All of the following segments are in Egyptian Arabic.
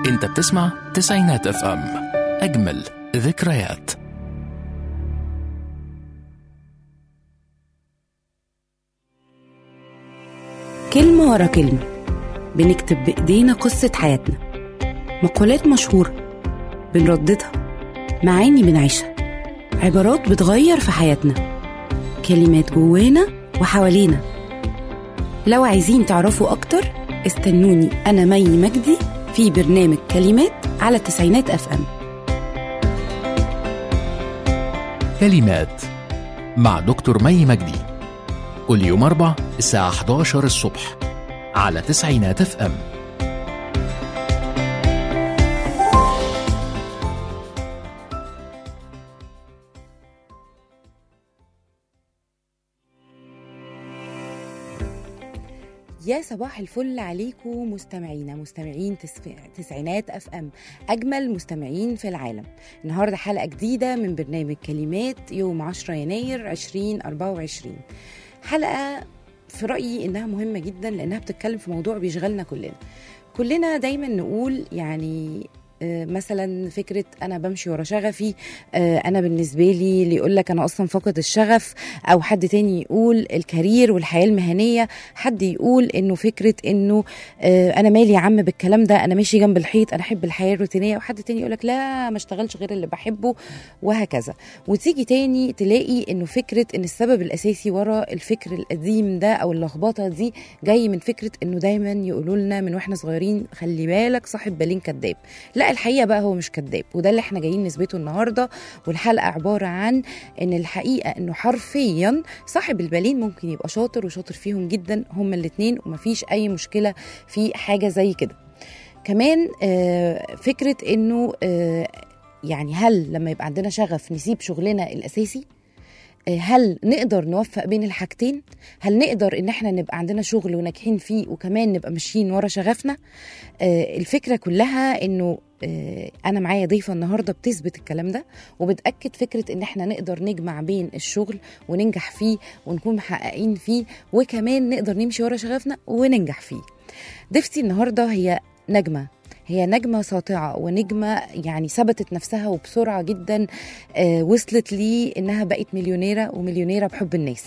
انت بتسمع تسعينات اف ام اجمل ذكريات كلمة ورا كلمة بنكتب بإيدينا قصة حياتنا مقولات مشهورة بنرددها معاني بنعيشها عبارات بتغير في حياتنا كلمات جوانا وحوالينا لو عايزين تعرفوا أكتر استنوني أنا مي مجدي في برنامج كلمات على تسعينات أف أم كلمات مع دكتور مي مجدي كل يوم أربع الساعة 11 الصبح على تسعينات اف ام يا صباح الفل عليكم مستمعينا مستمعين تسف... تسعينات اف ام اجمل مستمعين في العالم النهارده حلقه جديده من برنامج كلمات يوم 10 يناير 2024 حلقه في رايي انها مهمه جدا لانها بتتكلم في موضوع بيشغلنا كلنا كلنا دايما نقول يعني آه، مثلا فكره انا بمشي ورا شغفي آه، انا بالنسبه لي اللي يقول لك انا اصلا فاقد الشغف او حد تاني يقول الكارير والحياه المهنيه حد يقول انه فكره انه آه، انا مالي يا عم بالكلام ده انا ماشي جنب الحيط انا احب الحياه الروتينيه وحد تاني يقول لك لا ما اشتغلش غير اللي بحبه وهكذا وتيجي تاني تلاقي انه فكره ان السبب الاساسي ورا الفكر القديم ده او اللخبطه دي جاي من فكره انه دايما يقولوا لنا من واحنا صغيرين خلي بالك صاحب بالين كذاب لا الحقيقه بقى هو مش كذاب وده اللي احنا جايين نثبته النهارده والحلقه عباره عن ان الحقيقه انه حرفيا صاحب البالين ممكن يبقى شاطر وشاطر فيهم جدا هما الاثنين ومفيش اي مشكله في حاجه زي كده كمان آه، فكره انه آه، يعني هل لما يبقى عندنا شغف نسيب شغلنا الاساسي آه، هل نقدر نوفق بين الحاجتين هل نقدر ان احنا نبقى عندنا شغل وناجحين فيه وكمان نبقى ماشيين ورا شغفنا آه، الفكره كلها انه آه، انا معايا ضيفه النهارده بتثبت الكلام ده وبتاكد فكره ان احنا نقدر نجمع بين الشغل وننجح فيه ونكون محققين فيه وكمان نقدر نمشي ورا شغفنا وننجح فيه ضيفتي النهارده هي نجمه هي نجمة ساطعة ونجمة يعني ثبتت نفسها وبسرعة جدا آه وصلت لي إنها بقت مليونيرة ومليونيرة بحب الناس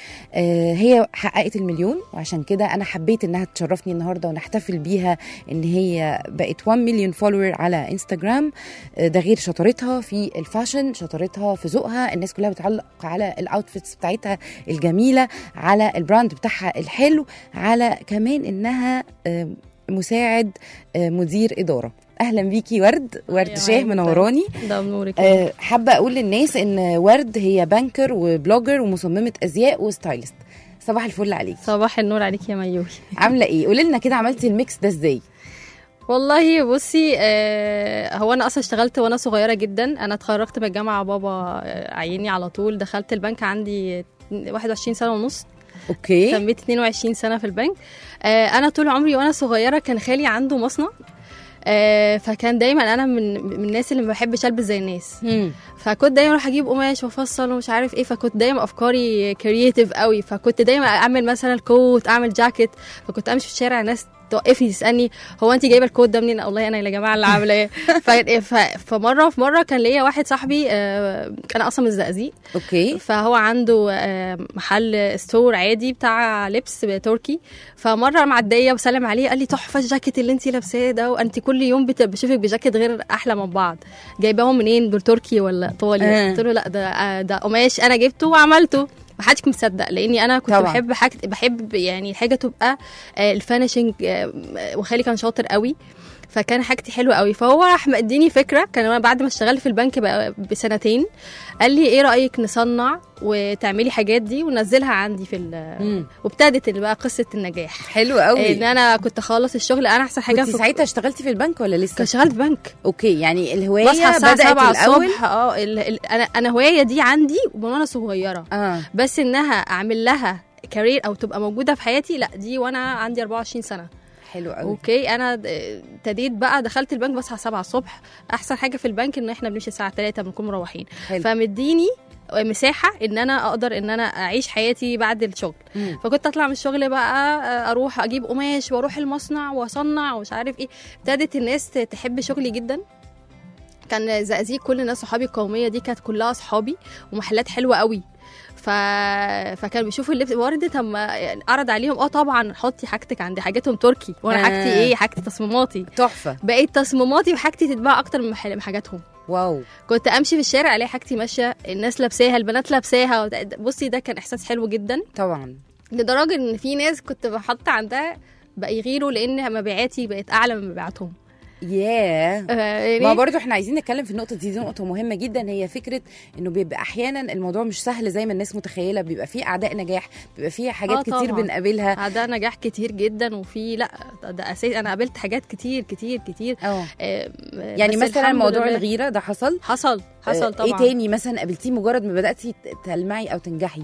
آه، هي حققت المليون وعشان كده انا حبيت انها تشرفني النهارده ونحتفل بيها ان هي بقت 1 مليون فولور على انستغرام آه، ده غير شطارتها في الفاشن شطارتها في ذوقها الناس كلها بتعلق على الاوتفيتس بتاعتها الجميله على البراند بتاعها الحلو على كمان انها آه، مساعد آه، مدير اداره اهلا بيكي ورد ورد يا شاه معلم. منوراني ده بنورك آه، حابه اقول للناس ان ورد هي بانكر وبلوجر ومصممه ازياء وستايلست صباح الفل عليك صباح النور عليك يا ميوي عامله ايه قولي لنا كده عملتي الميكس ده ازاي والله بصي آه هو انا اصلا اشتغلت وانا صغيره جدا انا اتخرجت من الجامعه بابا آه، عيني على طول دخلت البنك عندي 21 سنه ونص اوكي تميت 22 سنه في البنك آه انا طول عمري وانا صغيره كان خالي عنده مصنع آه فكان دايما انا من من الناس اللي ما بحبش البس زي الناس مم. فكنت دايما اروح اجيب قماش وافصل ومش عارف ايه فكنت دايما افكاري كرييتيف قوي فكنت دايما اعمل مثلا كوت اعمل جاكيت فكنت امشي في الشارع الناس توقفني تسالني هو انت جايبه الكوت ده منين والله انا يا جماعه اللي عامله ايه ف- ف- فمره في مره كان ليا واحد صاحبي آه، انا اصلا من الزقازيق اوكي فهو عنده آه، محل ستور عادي بتاع لبس تركي فمره معديه بسلم عليه قال لي تحفه الجاكيت اللي انت لابساه ده وانت كل يوم بت- بشوفك بجاكيت غير احلى من بعض جايباهم منين دول تركي ولا ايطالي آه. قلت له لا ده آه، ده قماش انا جبته وعملته ما حدش كان مصدق لاني انا كنت طبعاً. طبعا. بحب حاجه بحب يعني حاجه تبقى آه، الفينشنج آه، وخالي كان شاطر قوي فكان حاجتي حلوه قوي فهو راح مديني فكره كان انا بعد ما اشتغلت في البنك بقى بسنتين قال لي ايه رايك نصنع وتعملي حاجات دي وننزلها عندي في ال- مم. وابتدت اللي بقى قصه النجاح حلو قوي ان انا كنت اخلص الشغل انا احسن حاجه كنت ساعتها اشتغلتي في البنك ولا لسه كنت شغال في بنك اوكي يعني الهوايه بصحى الساعه بدات 7 الاول الصبح اه ال- ال- انا انا هوايه دي عندي من وانا صغيره اه بس انها اعمل لها كارير او تبقى موجوده في حياتي لا دي وانا عندي 24 سنه حلو قوي اوكي انا د- ابتديت بقى دخلت البنك بصحى 7 الصبح احسن حاجه في البنك ان احنا بنمشي الساعه 3 بنكون مروحين حلو. فمديني مساحه ان انا اقدر ان انا اعيش حياتي بعد الشغل مم. فكنت اطلع من الشغل بقى آه، اروح اجيب قماش واروح المصنع واصنع ومش عارف ايه ابتدت الناس تحب شغلي جدا كان زقازيق كل الناس صحابي القوميه دي كانت كلها صحابي ومحلات حلوه قوي ف... فكانوا بيشوفوا اللبس وردة طب ما يعني اعرض عليهم اه طبعا حطي حاجتك عندي حاجاتهم تركي وانا آه. حاجتي ايه حاجتي تصميماتي تحفه بقيت تصميماتي وحاجتي تتباع اكتر من محل- من حاجاتهم واو كنت امشي في الشارع الاقي حاجتي ماشيه الناس لابساها البنات لابساها وت- بصي ده كان احساس حلو جدا طبعا لدرجه ان في ناس كنت بحط عندها بقى يغيروا لان مبيعاتي بقت اعلى من مبيعاتهم ياه آه، يعني ما برضو احنا عايزين نتكلم في النقطة دي دي نقطة مهمة جدا هي فكرة انه بيبقى احيانا الموضوع مش سهل زي ما الناس متخيلة بيبقى فيه اعداء نجاح بيبقى فيه حاجات آه كتير طبعاً. بنقابلها ده نجاح كتير جدا وفي لا ده- ده اساس انا قابلت حاجات كتير كتير كتير اه آه، يعني بس مثلا الحمد موضوع لله الغيرة ده حصل حصل آه، حصل طبعا ايه تاني مثلا قابلتيه مجرد ما بدأتي ت- تلمعي او تنجحي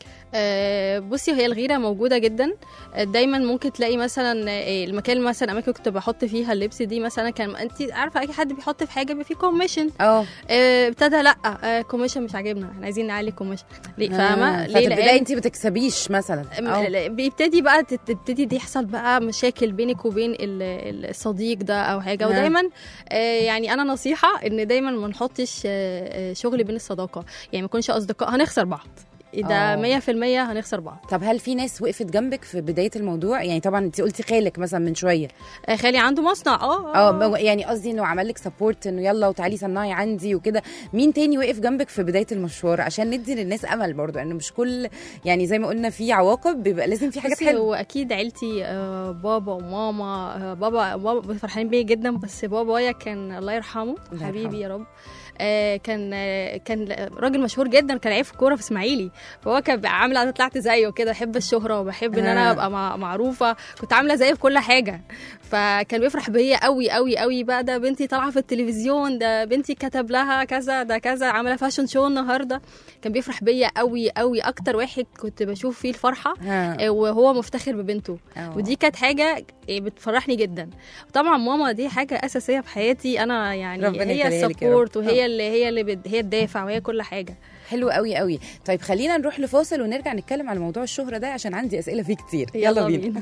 آه، بصي هي الغيره موجوده جدا آه، دايما ممكن تلاقي مثلا آه، المكان مثلا اماكن كنت بحط فيها اللبس دي مثلا كان انت عارفه اي حد بيحط في حاجه بيبقى فيه كوميشن اه آه، ابتدى لا آه، كوميشن مش عاجبنا احنا عايزين نعلي كوميشن ليه فاهمه آه، ليه فتبداي لان انت ما تكسبيش مثلا اه م- بيبتدي بقى تت- تبتدي دي يحصل بقى مشاكل بينك وبين ال- ال- الصديق ده او حاجه ها. ودايما آه، يعني انا نصيحه ان دايما ما نحطش آه، آه، شغل بين الصداقه يعني ما نكونش اصدقاء هنخسر بعض آه. ده 100% هنخسر بعض طب هل في ناس وقفت جنبك في بداية الموضوع يعني طبعا انت قلتي خالك مثلا من شوية آه، خالي عنده مصنع اه اه ب- يعني قصدي انه عمل لك سبورت انه يلا وتعالي صنعي عندي وكده مين تاني وقف جنبك في بدايه المشوار عشان ندي للناس امل برضو انه مش كل يعني زي ما قلنا في عواقب بيبقى لازم في حاجات بصي، حلوه هو اكيد عيلتي آه، بابا وماما آه، بابا بابا فرحانين بيا جدا بس بابايا كان الله يرحمه الله حبيبي يرحمه. يا رب آه، كان آه، كان راجل مشهور جدا كان لعيب في الكوره في اسماعيلي فهو كان بقى عامله انا طلعت زيه كده بحب الشهره وبحب ان انا آه. ابقى مع- معروفه كنت عامله زيه في كل حاجه فكان بيفرح بيا قوي قوي قوي بقى ده بنتي طالعه في التلفزيون ده بنتي كتب لها كذا ده كذا عامله فاشن شو النهارده كان بيفرح بيا قوي قوي اكتر واحد كنت بشوف فيه الفرحه ها. آه، وهو مفتخر ببنته أه. ودي كانت حاجه آه، بتفرحني جدا طبعا ماما دي حاجه اساسيه في حياتي انا يعني ربنا هي يخليها لك يا رب. السبورت آه. وهي اللي هي اللي بد... هي الدافع وهي كل حاجه حلو قوي قوي طيب خلينا نروح لفاصل ونرجع نتكلم على موضوع الشهره ده عشان عندي اسئله فيه كتير يلا, بينا,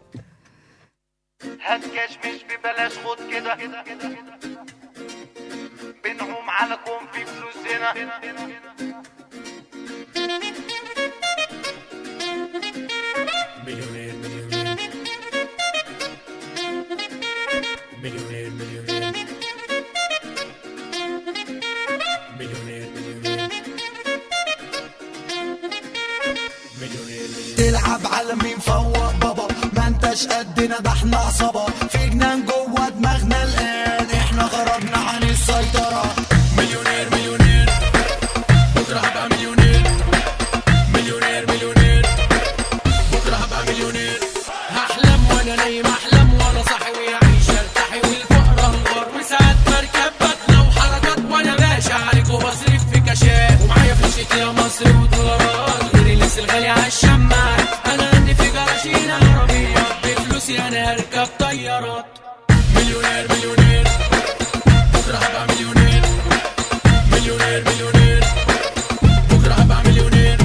هتكشمش ببلاش خد كده بنعوم على كون في فلوس هنا مليونير مليونير مليونير مليونير مليونير مليونير مليونير مليونير تلعب على مين فوق بابا ما انتش قدنا ده احنا عصابة في جنان جوه دماغنا الآن احنا خرجنا عن السيطرة مليونير مليونير بكره هبقى مليونير مليونير مليونير بكره هبقى مليونير هحلم وانا نايم احلم وانا صاحي ويعيش ارتاحي والفقر انهار وساعات بركب بطلع وحركات وانا باشا عليك وبصرف في كاشات ومعايا فلوس يا مصر ودولارات غير اللبس الغالي على الشماعات انا عندي في جراشين عربيات بفلوسي انا هركب طيارات مليونير مليونير بكره هبقى مليونير مليونير مليونير بكره هبقى مليونير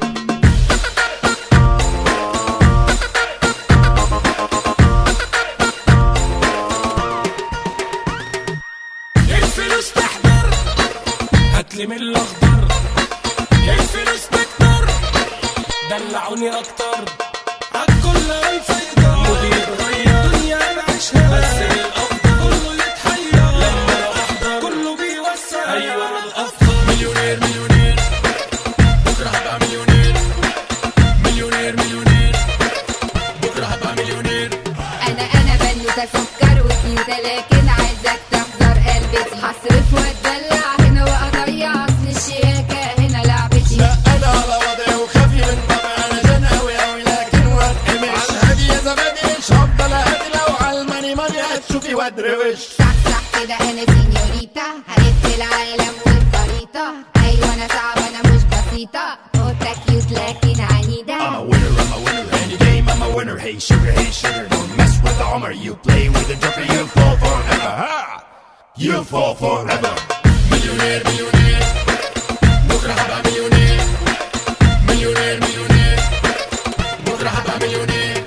الفلوس تحضر هاتلي من الاخضر الفلوس تكتر دلعوني اكتر عالكل الفايدة مودي يتغير دنيا نعيشها بس الافضل كله يتحير لما انا احضر كله بيوسع ايوه انا الافضل مليونير مليونير بكره هبقى مليونير مليونير مليونير بكره هبقى مليونير انا انا بنوتة سكر وكيوتة لكن عايزك تحضر قلبتي هصرف واتدلع هنا واضيع اصل الشياكة هنا لعبتي لا انا على وضعي وخافي من طبعي انا جن اوي اوي لكن واتقمش على الهادي يا زبادي مش هفضل اهدي لو على الماني ماني هتشوفي وادروش صح صح كده انا سينيوريتا هلف العالم والخريطة ايوه انا صعبة انا مش بسيطة قطة كيوت لكن عنيدة I'm a winner, I'm a winner. Any game, I'm a winner. Hey sugar, hey sugar, don't mess with the Hummer. You play with the Joker, you fall forever. Ha! You fall forever. Millionaire, millionaire. بكره هبقى مليونير مليونير مليونير بكره هبقى مليونير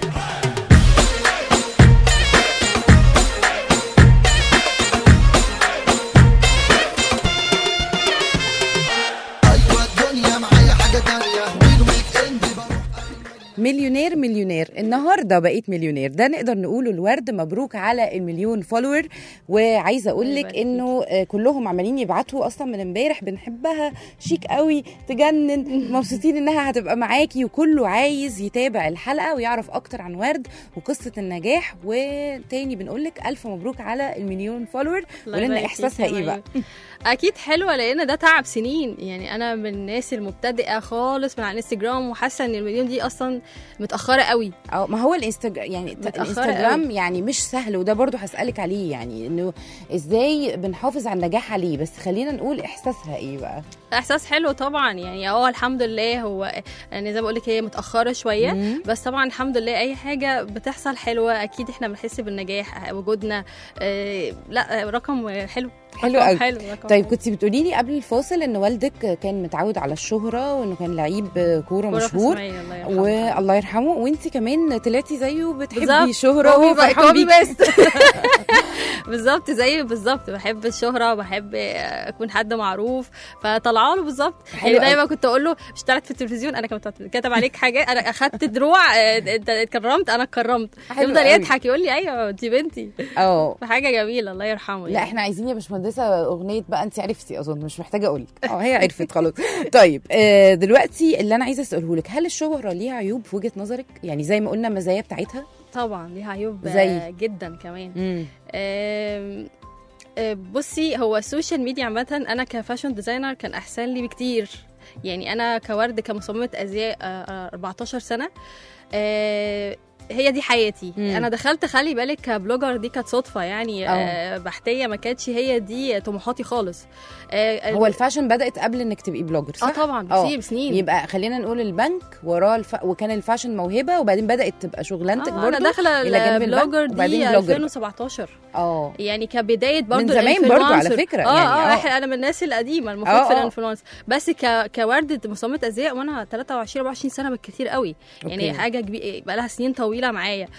ايوه الدنيا معايا حاجه تانية والويك اند بروح مليونير مليونير النهارده بقيت مليونير ده نقدر نقوله الورد مبروك على المليون فولور وعايزه اقول لك يبارك انه آه، كلهم عمالين يبعتوا اصلا من امبارح بنحبها شيك قوي تجنن مبسوطين انها هتبقى معاكي وكله عايز يتابع الحلقه ويعرف اكتر عن ورد وقصه النجاح وتاني بنقول لك الف مبروك على المليون فولور الله ولنا يبارك احساسها فيك يا ايه بقى مريم. اكيد حلوه لان ده تعب سنين يعني انا من الناس المبتدئه خالص من على الانستجرام وحاسه ان المليون دي اصلا متاخره قوي اه ما هو الانستجرام يعني ت- متأخرة الانستجرام قوي. يعني مش سهل وده برضو هسألك عليه يعني انه ازاي بنحافظ على النجاح عليه بس خلينا نقول احساسها ايه بقى احساس حلو طبعا يعني اه الحمد لله هو يعني زي ما بقول لك هي متاخره شويه مم. بس طبعا الحمد لله اي حاجه بتحصل حلوه اكيد احنا بنحس بالنجاح وجودنا آه لا رقم حلو حلو رقم قوي. حلو رقم طيب حلو. كنت بتقولي لي قبل الفاصل ان والدك كان متعود على الشهرة وانه كان لعيب كورة كورة في مشهور إسماعيلية، الله يرحمه. والله يرحمه وانت كمان طلعتي زيه بتحبي بالظبط. الشهرة كوبي وهو بقى- فرحان كوبي بيكي. بس بالظبط زيه بالظبط بحب الشهره وبحب اكون حد معروف فطلعوا له بالظبط حلو يعني دايما قوي. كنت اقول له مش طلعت في التلفزيون انا كنت كاتب عليك حاجه انا اخدت دروع آه، انت اتكرمت انا اتكرمت حلو يفضل قوي. يضحك يقول لي ايوه انت بنتي اه فحاجه جميله الله يرحمه لا يعني. احنا عايزين يا باشمهندسه اغنيه بقى انت عرفتي اظن مش محتاجه اقول لك اه هي عرفت خلاص طيب آه دلوقتي اللي انا عايزه اساله لك هل الشهره ليها عيوب في وجهه نظرك يعني زي ما قلنا المزايا بتاعتها طبعا ليها عيوب زي؟ آه، جدا كمان امم آم، آه، بصي هو السوشيال ميديا عامة أنا كفاشن ديزاينر كان أحسن لي بكتير يعني أنا كورد كمصممة أزياء آه، آه، 14 سنة آه، هي دي حياتي مم. انا دخلت خلي بالك كبلوجر دي كانت صدفه يعني آه بحتيه ما كانتش هي دي طموحاتي خالص آه هو الفاشن بدات قبل انك تبقي بلوجر صح اه طبعا آه. بكتير بسنين يبقى خلينا نقول البنك وراه الف... وكان الفاشن موهبه وبعدين بدات تبقى شغلانتك آه برضه انا داخله إلى جانب البنك البلوجر وبعدين دي بلوجر. 2017 اه يعني كبدايه برضو من زمان برضو على الانفلونسر. فكرة، اه يعني اه آه. احنا انا من الناس القديمه المفروض آه، في آه. الانفلونس بس ك كوردة مصممه ازياء وانا 23 24 سنه بالكثير قوي يعني أوكي. حاجه كبيره بقى لها سنين طويله معايا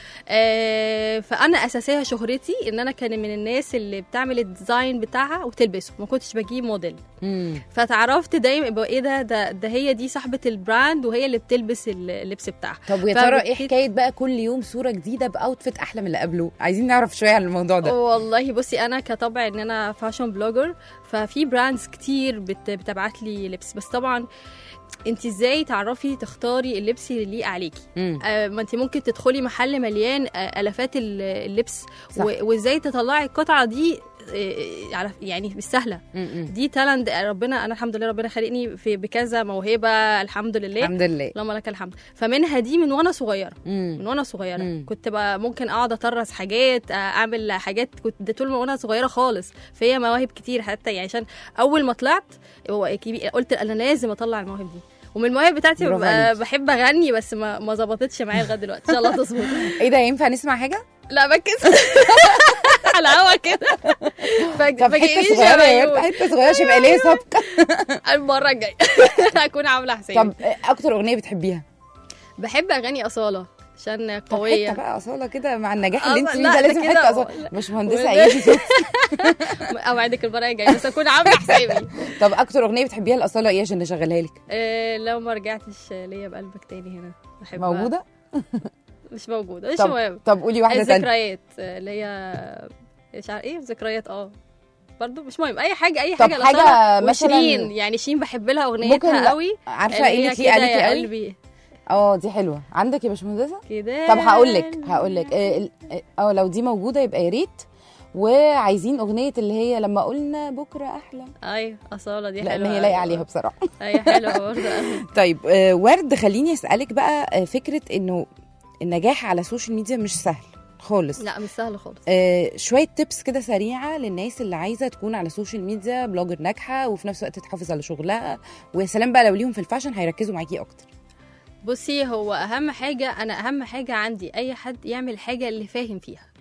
آه فانا اساسيه شهرتي ان انا كان من الناس اللي بتعمل الديزاين بتاعها وتلبسه ما كنتش بجيب موديل امم فتعرفت دايما يبقى ايه ده ده, ده هي دي صاحبه البراند وهي اللي بتلبس اللبس بتاعها طب ويا ترى ايه فبالتالي- حكايه بقى كل يوم صوره جديده باوتفيت احلى من اللي قبله عايزين نعرف شويه عن الموضوع ده والله بصي انا كطبع ان انا فاشن بلوجر ففي براندز كتير بت بتبعت لي لبس بس طبعا انت ازاي تعرفي تختاري اللبس اللي يليق عليكي امم آه ما انت ممكن تدخلي محل مليان آه الافات ال- اللبس صح. و- وازاي تطلعي القطعه دي آه على يعني مش سهله امم دي تالنت ربنا انا الحمد لله ربنا خلقني في بكذا موهبه الحمد لله الحمد لله اللهم لك الحمد فمنها دي من وانا صغيره امم من وانا صغيره مم. كنت بقى ممكن اقعد اطرز حاجات آه، اعمل حاجات كنت ده طول ما وانا صغيره خالص فهي مواهب كتير حتى يعني عشان اول ما طلعت هو كبير قلت انا لازم اطلع المواهب دي ومن المواهب بتاعتي برافو ببقى عليكي. بحب اغني بس ما ما ظبطتش معايا لغايه دلوقتي ان شاء الله تظبط ايه ده ينفع نسمع حاجه لا بكس على هوا كده فج- طب حته فجأنيش صغيره يا ميول. ورد حته صغيره عشان يبقى ليا سبق المره الجايه هكون عامله حسابي طب اكتر اغنيه بتحبيها بحب اغاني اصاله عشان طب قويه حته بقى اصاله كده مع النجاح آه، اللي انت لا، فيه ده ده لازم كده حته و- اصاله مش مهندسه وده- ايدي صوت اوعدك المره الجايه بس اكون عامله حسابي طب اكتر اغنيه بتحبيها الاصاله ايه عشان نشغلها لك آه، لو ما رجعتش ليا بقلبك تاني هنا بحبها موجوده مش موجوده مش طب مهم طب قولي واحده ثانيه الذكريات آه، اللي هي مش عارف ايه ذكريات اه برضه مش مهم اي حاجه اي طب حاجه حاجة لأصالة مثلاً- وشيرين يعني شيرين بحب لها ممكن اغنيتها لا، قوي عارفه اللي ايه هي اللي كده تليق عليكي يا قوي قلبي اه دي حلوه عندك يا باشمهندسه كده طب هقول لك يا هقول لك قلبي. اه ال- اه لو دي موجوده يبقى يا ريت وعايزين اغنيه اللي هي لما قلنا بكره احلى ايوه اصاله دي لان حلوه هي لايقه أوي. عليها بصراحه هي حلوه برضه أوي. طيب آه، ورد خليني اسالك بقى آه، فكره انه النجاح على السوشيال ميديا مش سهل خالص لا مش سهل خالص آه، شويه تيبس كده سريعه للناس اللي عايزه تكون على السوشيال ميديا بلوجر ناجحه وفي نفس الوقت تحافظ على شغلها ويا سلام بقى لو ليهم في الفاشن هيركزوا معاكي اكتر بصي هو اهم حاجه انا اهم حاجه عندي اي حد يعمل حاجه اللي فاهم فيها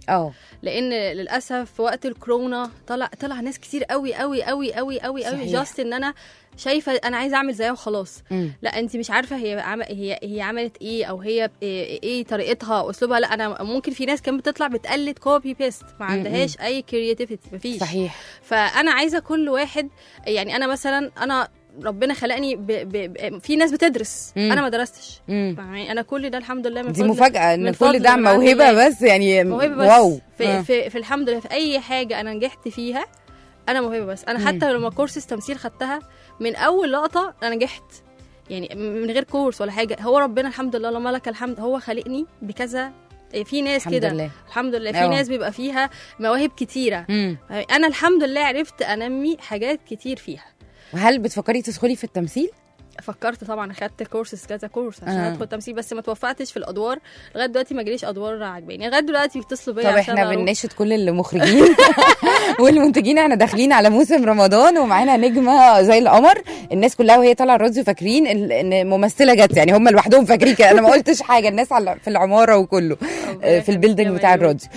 اه لان للاسف في وقت الكورونا طلع طلع ناس كتير قوي قوي قوي قوي قوي قوي صحيح. جاست ان انا شايفه انا عايزه اعمل زيها وخلاص مم. لا انت مش عارفه هي عم... هي هي عملت ايه او هي ايه, إيه طريقتها اسلوبها لا انا ممكن في ناس كانت بتطلع بتقلد كوبي بيست ما عندهاش اي كرياتيفيتي مفيش صحيح فانا عايزه كل واحد يعني انا مثلا انا ربنا خلقني ب... ب... ب... في ناس بتدرس مم. انا ما درستش مم. يعني انا كل ده الحمد لله من دي فضل- مفاجاه من ان فضل كل ده من عند موهبه الله. بس يعني موهبه بس واو في, آه. في, في الحمد لله في اي حاجه انا نجحت فيها انا موهبه بس انا حتى لما كورس التمثيل خدتها من اول لقطه انا نجحت يعني من غير كورس ولا حاجه هو ربنا الحمد لله اللهم لك الحمد هو خلقني بكذا في ناس الحمد كده لله. الحمد لله في أه. ناس بيبقى فيها مواهب كتيره مم. انا الحمد لله عرفت انمي حاجات كتير فيها وهل بتفكري تدخلي في التمثيل فكرت طبعا اخدت كورسز كذا كورس عشان آه. ادخل تمثيل بس ما توفقتش في الادوار لغايه دلوقتي ما جاليش ادوار عجباني لغايه دلوقتي بيتصلوا بيا طب عشان احنا أروح. بنناشد كل المخرجين والمنتجين احنا داخلين على موسم رمضان ومعانا نجمه زي القمر الناس كلها وهي طالعه الراديو فاكرين ال- ان ممثله جت يعني هم لوحدهم فاكرين كده انا ما قلتش حاجه الناس على في العماره وكله آه، في البيلدنج يخليك بتاع يا الراديو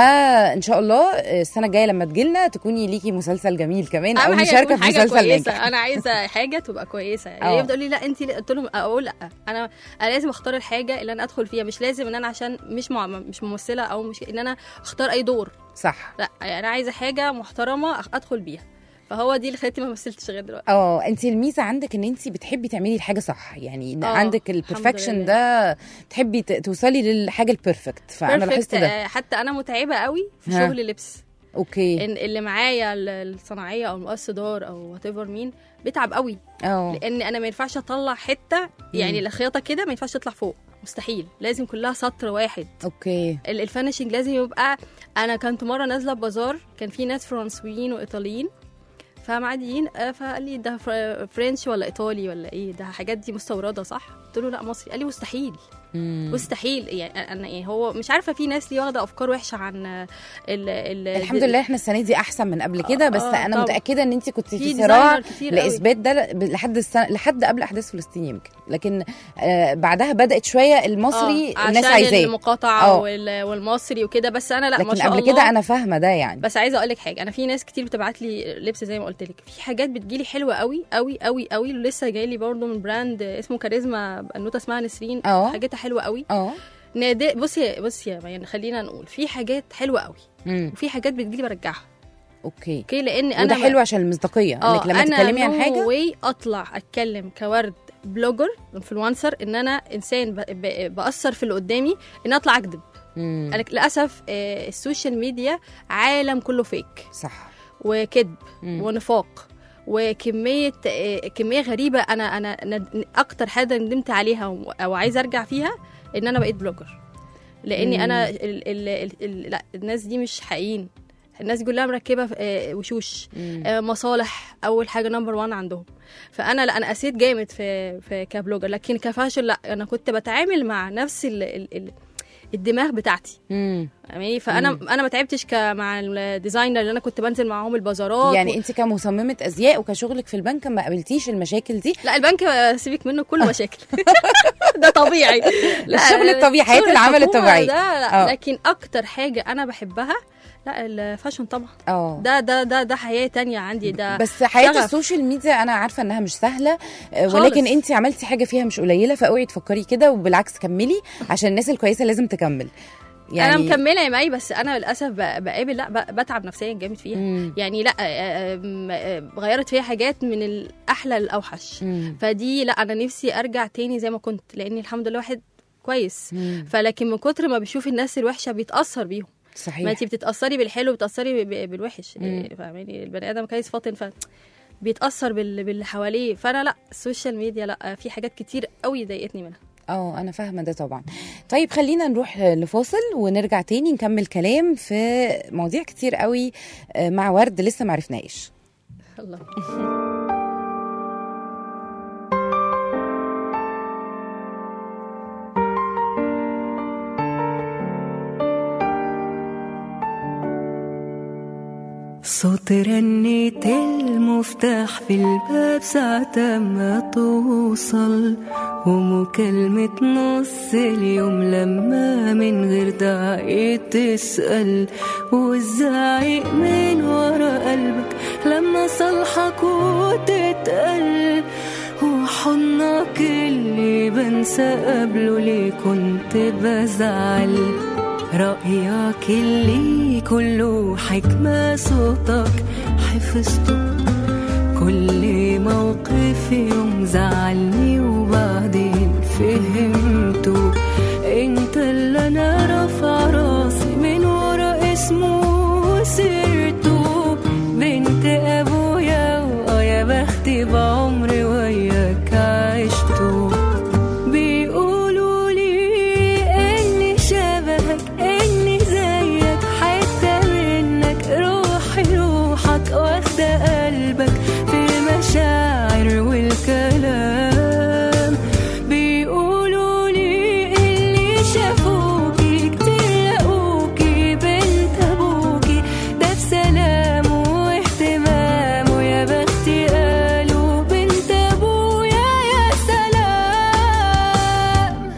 فان شاء الله آه، السنه الجايه لما تجيلنا تكوني ليكي مسلسل جميل كمان او اهم حاجه مشاركه تكون في حاجه مسلسل كويسه ناجح انا عايزه حاجه تبقى كويسه اه. يعني هي بتقول لي لا انت قلت لهم اقول لا انا انا لازم اختار الحاجه اللي انا ادخل فيها مش لازم ان انا عشان مش مع مش ممثله او مش ان انا اختار اي دور صح لا يعني انا عايزه حاجه محترمه أخ- ادخل بيها فهو دي اللي خلتني ما مثلتش غير دلوقتي اه انت الميزه عندك ان انت بتحبي تعملي الحاجه صح يعني إن اه، عندك الحمد البرفكشن لله. ده تحبي ت- توصلي للحاجه البيرفكت فانا Perfect. لاحظت ده آه، حتى انا متعبه قوي في ها. شغل اللبس اوكي ان اللي معايا ال- الصناعيه او المقص دار او وات ايفر مين بيتعب قوي اه لان انا ما ينفعش اطلع حته يعني الخياطه كده ما ينفعش تطلع فوق مستحيل لازم كلها سطر واحد اوكي ال- الفينشنج لازم يبقى انا كنت مره نازله ببازار كان في ناس فرنسويين وايطاليين فمعديين آه، فقال لي ده فر- فرنش ولا ايطالي ولا ايه ده حاجات دي مستورده صح قلت له لا مصري قال لي مستحيل مم. مستحيل يعني انا يعني هو مش عارفه في ناس ليه واخده افكار وحشه عن ال ال الحمد لله احنا السنه دي احسن من قبل كده بس آه، انا طبعا. متاكده ان انت كنت في, في صراع ديزاينر كتير قوي. لاثبات ده ل- لحد السنه لحد قبل احداث فلسطين يمكن لكن آه بعدها بدات شويه المصري آه، الناس عشان عايزاه المقاطعه آه. وال- والمصري وكده بس انا لا ما لكن شاء قبل الله كده انا فاهمه ده يعني بس عايزه اقول لك حاجه انا في ناس كتير بتبعت لي لبس زي ما قلت لك في حاجات بتجيلي حلوه قوي قوي قوي قوي ولسه جاي لي برضه من براند اسمه كاريزما النوته اسمها نسرين اه. حاجتها حلوه قوي اه نادي بصي بصي يا يعني خلينا نقول في حاجات حلوه قوي مم. وفي حاجات بتجيلي برجعها اوكي اوكي لان انا وده حلو عشان المصداقيه انك لما تتكلمي عن حاجه واي اطلع اتكلم كورد بلوجر انفلونسر ان انا انسان ب... ب... باثر في اللي قدامي ان اطلع اكذب مم. أنا للاسف آه، السوشيال ميديا عالم كله فيك صح وكذب مم. ونفاق وكميه آه، كميه غريبه انا انا ند- اكتر حاجه ندمت عليها و- او عايزه ارجع فيها ان انا بقيت بلوجر لاني مم. انا ال ال ال ال لا الناس دي مش حقيقيين الناس دي كلها مركبه في- آه، وشوش مم. آه، مصالح اول حاجه نمبر 1 عندهم فانا لا انا قسيت جامد في في كبلوجر لكن كفاشل لا انا كنت بتعامل مع نفس ال ال ال الدماغ بتاعتي مم. يعني فانا انا ما تعبتش ك- مع الديزاينر اللي انا كنت بنزل معاهم البازارات يعني و... انت كمصممه ازياء وكشغلك في البنك ما قابلتيش المشاكل دي لا البنك آه، سيبك منه كله مشاكل ده طبيعي لا الشغل الطبيعي، حياة شغل العمل الحكومة الطبيعي. ده لا آه. لكن اكتر حاجه انا بحبها لا الفاشن طبعا اه ده ده ده ده حياه تانية عندي ده بس حياه شغف. السوشيال ميديا انا عارفه انها مش سهله آه، خالص. ولكن انت عملتي حاجه فيها مش قليله فاوعي تفكري كده وبالعكس كملي عشان الناس الكويسه لازم تكمل يعني انا مكمله يا مي بس انا للاسف ب- بقابل لا ب- بتعب نفسيا جامد فيها مم. يعني لا آه، آه، آم، آه، غيرت فيها حاجات من الاحلى للاوحش مم. فدي لا انا نفسي ارجع تاني زي ما كنت لاني الحمد لله واحد كويس مم. فلكن من كتر ما بيشوف الناس الوحشه بيتاثر بيهم صحيح ما انت بتتاثري بالحلو بتاثري ب- بالوحش مم. فاهماني البني ادم كويس فاطن ف بيتاثر بال- باللي حواليه فانا لا السوشيال ميديا لا في حاجات كتير قوي ضايقتني منها اه انا فاهمه ده طبعا طيب خلينا نروح لفاصل ونرجع تاني نكمل كلام في مواضيع كتير قوي آه، مع ورد لسه ما عرفناش الله صوت رنة المفتاح في الباب ساعة ما توصل ومكالمة نص اليوم لما من غير داعي تسأل والزعيق من ورا قلبك لما صالحك وتتقل وحضنك اللي بنسى قبله ليه كنت بزعل رأيك اللي كله حكمة صوتك حفظته كل موقف يوم زعلني وبعدين فهمته انت اللي انا رافع راسي من ورا اسمه وسيرته بنت ابويا واه يا بختي بعمري وياك عشته بيقولوا لي اني شبهك اني زيك حتة منك روحي روحك واخدة قلبك في المشاعر والكلام بيقولوا لي اللي شافوكي كتير لقوكي بنت ابوكي ده بسلام واهتمام ويا بختي قالوا بنت ابويا يا سلام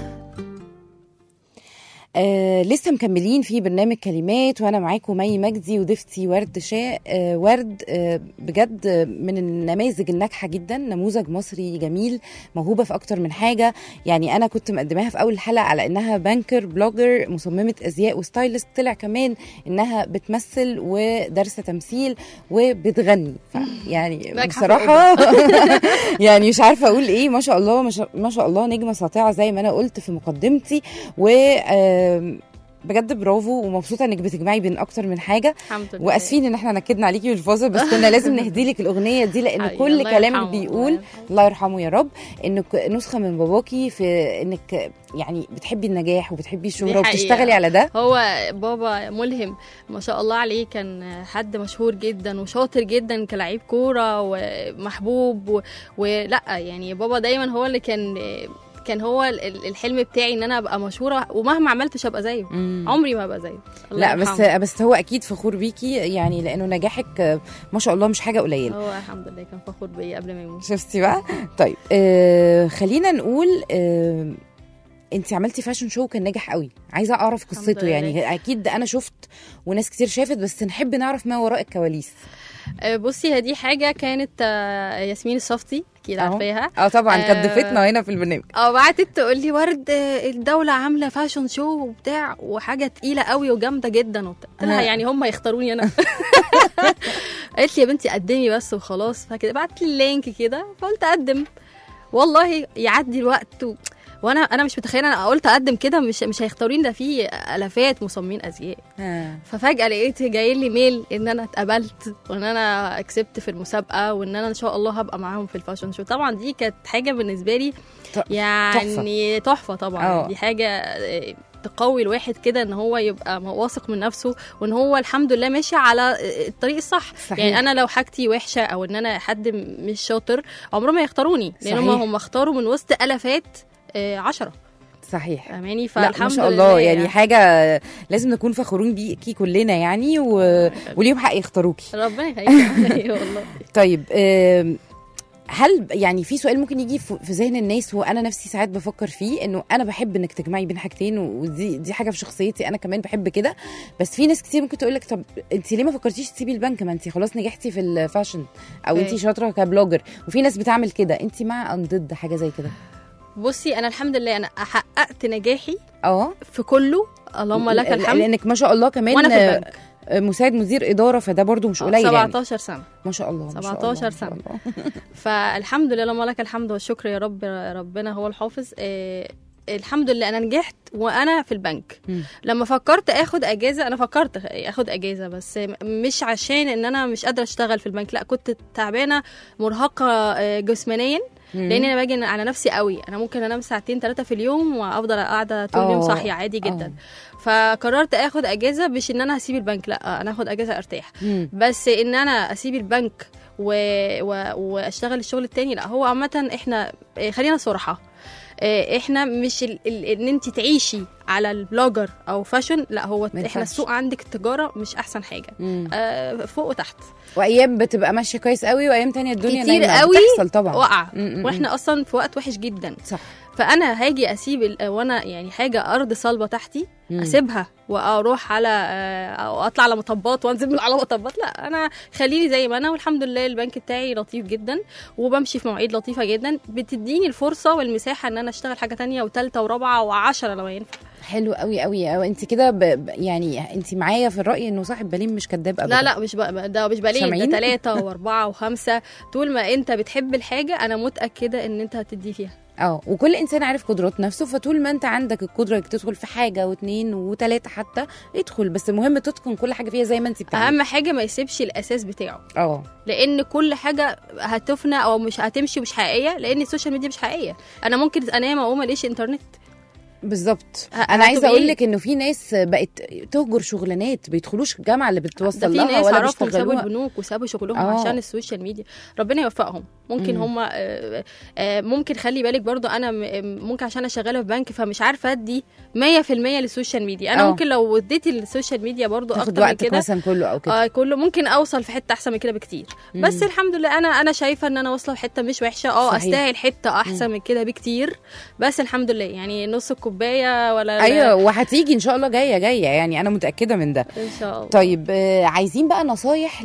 آه لسه مكملين في برنامج كلمات وانا معاكم مي مجدي وضيفتي ورد شاء آه ورد آه بجد من النماذج الناجحه جدا نموذج مصري جميل موهوبه في اكتر من حاجه يعني انا كنت مقدماها في اول الحلقه على انها بانكر بلوجر مصممه ازياء وستايلست طلع كمان انها بتمثل ودارسه تمثيل وبتغني ف- يعني ناجحة في بصراحه يعني مش عارفه اقول ايه ما شاء الله ما شاء- ما شاء الله نجمه ساطعه زي ما انا قلت في مقدمتي و آم، بجد برافو ومبسوطه انك بتجمعي بين اكتر من حاجه الحمد لله واسفين ان احنا نكدنا عليكي في الفاصل بس كنا لازم نهدي لك الاغنيه دي لان حقيقي، كل الله كلامك يرحمه، بيقول الله الله يرحمه يا رب انك نسخه من باباكي في انك يعني بتحبي النجاح وبتحبي الشهره حقيقة. وبتشتغلي على ده هو بابا ملهم ما شاء الله عليه كان حد مشهور جدا وشاطر جدا كلاعب كوره ومحبوب و... ولا يعني بابا دايما هو اللي كان كان هو ال- ال- الحلم بتاعي ان انا ابقى مشهوره ومهما عملت مش هبقى زيه مم. عمري ما هبقى زيه الله لا بس يرحمه. بس هو اكيد فخور بيكي يعني لانه نجاحك آه، ما شاء الله مش حاجه قليله هو الحمد لله كان فخور بيا قبل ما يموت شفتي بقى طيب آه خلينا نقول آه انت عملتي فاشن شو كان ناجح قوي عايزه اعرف الحمد قصته لله. يعني اكيد انا شفت وناس كتير شافت بس نحب نعرف ما وراء الكواليس آه، بصي هي دي حاجه كانت آه، ياسمين الصفتي اكيد أهو. عارفاها اه طبعا آه. كانت ضيفتنا هنا في البرنامج اه بعتت تقول لي ورد آه، الدولة عاملة فاشن شو وبتاع وحاجة تقيلة قوي وجامدة جدا وبتاع قلت لها آه. يعني هم يختاروني انا قالت لي يا بنتي قدمي بس وخلاص فكده بعت لي اللينك كده فقلت اقدم والله يعدي الوقت و... وانا انا مش متخيله انا قلت اقدم كده مش مش هيختاروني ده في الافات مصممين ازياء آه. ففجاه لقيت جاي لي ميل ان انا اتقبلت وان انا اكسبت في المسابقه وان انا ان شاء الله هبقى معاهم في الفاشن شو طبعا دي كانت حاجه بالنسبه لي ط- يعني تحفه طبعا آه. دي حاجه آه، تقوي الواحد كده ان هو يبقى واثق من نفسه وان هو الحمد لله ماشي على آه، الطريق الصح صحيح. يعني انا لو حاجتي وحشه او ان انا حد م- مش شاطر عمرهم ما يختاروني لان هم صحيح. هم اختاروا من وسط الافات آه، عشرة صحيح فاهماني لا فالحمد ما شاء لله الله يعني حاجه لازم نكون فخورين بيكي كلنا يعني و... وليهم حق يختاروكي ربنا يخليك والله طيب آم، هل يعني في سؤال ممكن يجي في في ذهن الناس وانا نفسي ساعات بفكر فيه انه انا بحب انك تجمعي بين حاجتين ودي دي حاجه في شخصيتي انا كمان بحب كده بس في ناس كتير ممكن تقول لك طب انت ليه ما فكرتيش تسيبي البنك ما انت خلاص نجحتي في الفاشن او انت أوكي. شاطره كبلوجر وفي ناس بتعمل كده انت مع ام ضد حاجه زي كده بصي انا الحمد لله انا حققت نجاحي اه في كله اللهم لك ل- الحمد لانك ما شاء الله كمان وانا في البنك آه، مساعد مدير اداره فده برضو مش قليل يعني 17 سنه ما شاء الله ما شاء الله، 17 ما شاء سنة. الله. فالحمد لله اللهم لك الحمد والشكر يا رب ربنا هو الحافظ آه الحمد لله انا نجحت وانا في البنك مم. لما فكرت اخد اجازه انا فكرت اخد اجازه بس مش عشان ان انا مش قادره اشتغل في البنك لا كنت تعبانه مرهقه آه، جسمانيا مم. لان انا باجي على نفسي قوي انا ممكن انام ساعتين ثلاثه في اليوم وافضل قاعده طول اليوم آه، صاحيه عادي جدا فقررت اخد اجازه مش ان انا هسيب البنك لا انا اخد اجازه ارتاح مم. بس ان انا اسيب البنك و... و... واشتغل الشغل التاني لا هو عامه احنا إيه، خلينا صراحه آه، احنا مش ال... ال... ان انت تعيشي على البلوجر او فاشن لا هو احنا ينفعش. السوق عندك التجاره مش احسن حاجه مم. آه فوق وتحت وايام بتبقى ماشيه كويس قوي وايام تانية الدنيا كتير نايمة. قوي بتحصل طبعا وقع م- م- م. واحنا اصلا في وقت وحش جدا صح فانا هاجي اسيب ال- وانا يعني حاجه ارض صلبه تحتي مم. اسيبها واروح على آه، او اطلع على مطبات وانزل من على مطبات لا انا خليني زي ما انا والحمد لله البنك بتاعي لطيف جدا وبمشي في مواعيد لطيفه جدا بتديني الفرصه والمساحه ان انا اشتغل حاجه تانية وثالثه ورابعه وعشرة لو ينفع حلو قوي قوي قوي انت كده ب... ب- يعني انت معايا في الراي انه صاحب بالين مش كداب ابدا لا لا مش بقى ده مش بالين سامعين؟ ده ثلاثة وأربعة وخمسة طول ما أنت بتحب الحاجة أنا متأكدة إن أنت هتدي فيها اه وكل انسان عارف قدرات نفسه فطول ما انت عندك القدره انك تدخل في حاجه واثنين وثلاثه حتى ادخل بس المهم تتقن كل حاجه فيها زي ما انت بتعملي أهم حاجة ما يسيبش الأساس بتاعه اه لان كل حاجه هتفنى او مش هتمشي مش حقيقيه لان السوشيال ميديا مش حقيقيه انا ممكن انام اقوم الاقيش انترنت بالظبط ه- انا عايزه هتبقى اقول إيه؟ لك انه في ناس بقت تهجر شغلانات بيدخلوش الجامعه اللي ده بتوصل في لها ناس ولا اعرفهم سابوا بيشتغلوها البنوك وسابوا شغلهم آه. عشان السوشيال ميديا ربنا يوفقهم ممكن مم. هم ممكن خلي بالك برضو انا م- ممكن عشان انا شغاله في بنك فمش عارفه ادي 100% للسوشيال ميديا انا آه. ممكن لو اديتي للسوشيال ميديا برضو تاخد اكتر من وقتك كده مثلا كله او كده آه كله ممكن اوصل في حته احسن من كده بكتير بس الحمد لله انا انا شايفه ان انا واصله في حته مش وحشه اه صحيح. استاهل حته احسن من كده بكتير بس الحمد لله يعني نص الكوبايه ولا ايوه وهتيجي ان شاء الله جايه جايه يعني انا متاكده من ده ان شاء الله طيب آه، عايزين بقى نصايح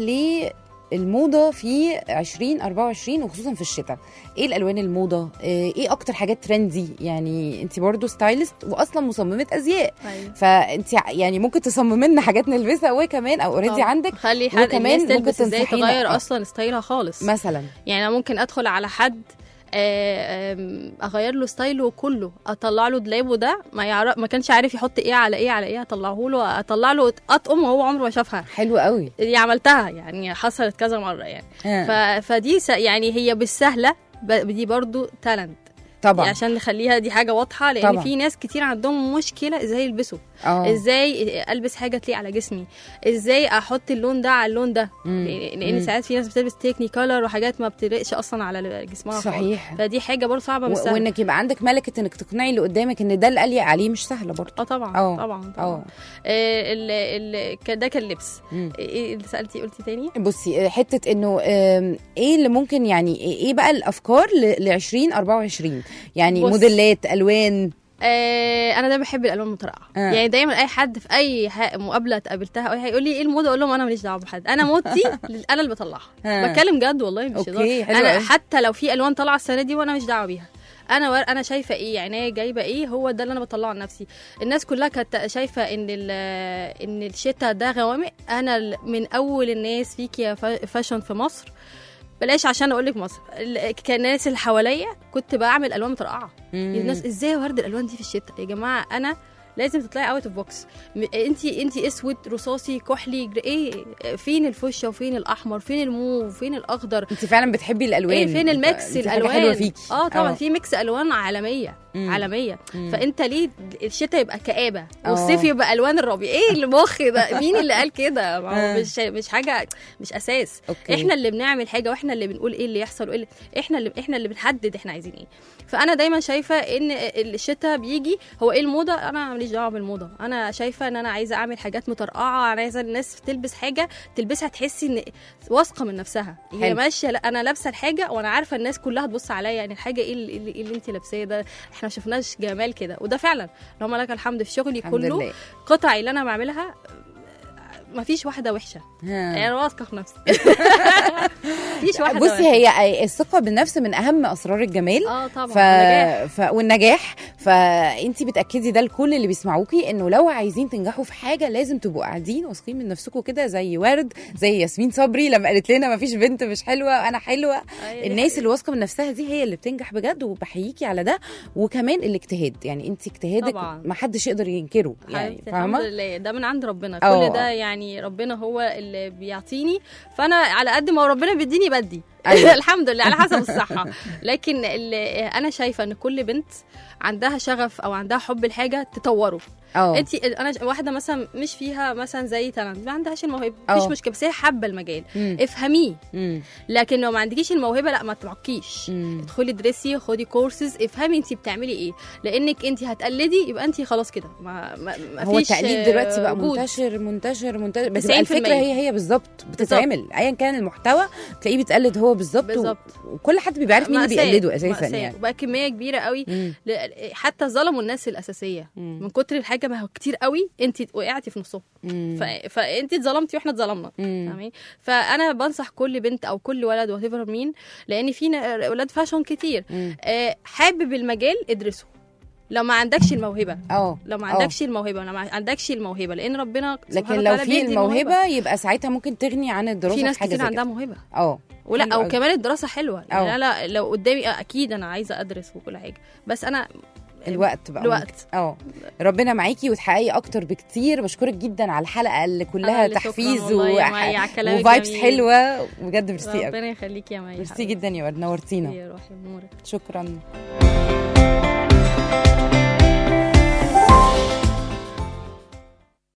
للموضه في 2024 وخصوصا في الشتاء ايه الالوان الموضه آه، ايه اكتر حاجات ترندي يعني انت برضو ستايلست واصلا مصممه ازياء أيوة. فانت يعني ممكن تصممي لنا حاجات نلبسها وكمان او اوريدي طبعا. عندك خلي حد وكمان الناس ممكن تلبس ازاي تنصحينا. تغير آه. اصلا ستايلها خالص مثلا يعني انا ممكن ادخل على حد آه، آم، اغير له ستايله كله اطلع له دولابه ده ما يعرف ما كانش عارف يحط ايه على ايه على ايه اطلعه له اطلع له اطقم وهو عمره ما شافها حلو قوي دي عملتها يعني حصلت كذا مره يعني آه. ف... فدي س... يعني هي بالسهله ب... دي برضو تالنت طبعا عشان نخليها دي حاجه واضحه لان طبعا. في ناس كتير عندهم مشكله ازاي يلبسوا اه ازاي البس حاجه تليق على جسمي ازاي احط اللون ده على اللون ده مم. لان لأن مم. ساعات في ناس بتلبس تكني كولر وحاجات ما بتليقش اصلا على جسمها خالص. صحيح. فدي حاجه برضه صعبه مش و- سهله وانك يبقى عندك ملكه انك تقنعي اللي قدامك ان ده اللي قال عليه مش سهله برضه اه طبعا اه. طبعا اه طبعا آه ال... ال... ك- ده كان لبس مم. ايه اللي سالتي قلتي تاني بصي حته انه آم، ايه اللي ممكن يعني ايه بقى الافكار ل 2024 يعني بص. موديلات الوان آه انا دايما بحب الالوان المترقعه آه. يعني دايما اي حد في اي ح- مقابله اتقابلتها او اي حاجه يقول لي ايه الموضه اقول لهم انا ماليش دعوه بحد انا موضتي لل- انا اللي بطلعها آه. بتكلم جد والله مش أوكي، هزار حلو انا أوي. حتى لو في الوان طالعه السنه دي وانا مش دعوه بيها انا ور... انا شايفه ايه يعني هي جايبه ايه هو ده اللي انا بطلعه لنفسي الناس كلها كانت شايفه ان ال... ان الشتاء ده غوامق انا ال- من اول الناس فيك يا فا- فاشن في مصر بلاش عشان اقول لك مصر ال- كالناس اللي حواليا كنت بعمل الوان مترقعه الناس ازاي ورد الالوان دي في الشتاء يا جماعه انا لازم تطلعي اوت اوف بوكس انت انت اسود رصاصي كحلي جر- ايه فين الفوشيا وفين الاحمر فين الموف فين الاخضر انت فعلا بتحبي الالوان ايه فين الميكس دي حاجة الالوان حلوه فيكي اه طبعا في ميكس الوان عالميه مم. عالميه مم. فانت ليه الشتاء يبقى كآبه آه. والصيف يبقى الوان الربيع ايه المخ ده مين اللي قال كده ما آه. هو مش مش حاجه مش اساس أوكي. احنا اللي بنعمل حاجه واحنا اللي بنقول ايه اللي يحصل وايه اللي احنا اللي احنا اللي بنحدد احنا عايزين ايه فانا دايما شايفه ان الشتاء بيجي هو ايه الموضه انا ماليش دعوه بالموضه انا شايفه ان انا عايزه اعمل حاجات مترقعه انا عايزه الناس تلبس حاجه تلبسها تحسي ان واثقه من نفسها هي حلو. ماشيه لا انا لابسه الحاجه وانا عارفه الناس كلها تبص عليا يعني الحاجه ايه اللي, اللي, اللي انت لابساه ده احنا ما شفناش جمال كده وده فعلا اللهم لك الحمد في شغلي الحمد كله لله قطعي اللي انا بعملها ما فيش واحده وحشه ها. يعني انا واثقه في نفسي مفيش واحده بصي وحشة. هي الثقه بالنفس من اهم اسرار الجمال اه طبعا ف... نجاح. ف... والنجاح فانت بتاكدي ده لكل اللي بيسمعوكي انه لو عايزين تنجحوا في حاجه لازم تبقوا قاعدين واثقين من نفسكم كده زي ورد زي ياسمين صبري لما قالت لنا ما فيش بنت مش حلوه انا حلوه أيوة. الناس اللي واثقه من نفسها دي هي اللي بتنجح بجد وبحييكي على ده وكمان الاجتهاد يعني انت اجتهادك طبعا. ما حدش يقدر ينكره يعني حبيبتي الحمد فاهمه لله ده من عند ربنا اه. كل ده يعني ربنا هو اللي بيعطيني فانا على قد ما ربنا بيديني بدي أيوة. الحمد لله على حسب الصحه لكن اللي انا شايفه ان كل بنت عندها شغف او عندها حب الحاجه تطوره اه انت انا واحده مثلا مش فيها مثلا زي تنى ما عندهاش الموهبه اه. مفيش مشكله بس هي حابه المجال مم. افهميه مم. لكن لو ما عندكيش الموهبه لا ما تعكيش مم. ادخلي ادرسي خدي كورسز افهمي انت بتعملي ايه لانك انت هتقلدي يبقى انت خلاص كده ما, ما, ما هو فيش التقليد دلوقتي بقى وجود. منتشر منتشر منتشر بس 90% بقى الفكره هي هي بالظبط بتتعمل ايا كان المحتوى تلاقيه بيتقلد هو بالظبط و- بالظبط. وكل حد بيبقى عارف مين اللي مأساة. بيقلده اساسا مأساة. يعني وبقى كميه كبيره قوي مم. ل- حتى ظلموا الناس الاساسيه مم. من كتر الحاجه ما هو كتير قوي انت وقعتي في نصهم مم. ف... فانت اتظلمتي واحنا اتظلمنا مم. فاهمين فانا بنصح كل بنت او كل ولد وات مين لان في نا- اولاد فاشون كتير مم. آه، حابب المجال ادرسه لو ما عندكش الموهبه اه لو ما اه. عندكش الموهبه لو ما عندكش الموهبه لان ربنا لكن سبحانه لو وتعالى في بيدي الموهبه يبقى ساعتها ممكن تغني عن الدراسه في ناس حاجه كتير زي عندها كده. موهبه اه ولا حلو او أوي. كمان الدراسه حلوه أو. يعني انا لو قدامي اكيد انا عايزه ادرس وكل حاجه بس انا الوقت بقى الوقت. ممكن. اه ربنا معاكي وتحققي اكتر بكتير بشكرك جدا على الحلقه اللي كلها اللي شكراً تحفيز والله يا مي على كلامك وفايبس جميل. حلوه بجد ميرسي قوي ربنا يخليك يا مي ميرسي جدا يا ورد نورتينا يا روحي نورك شكرا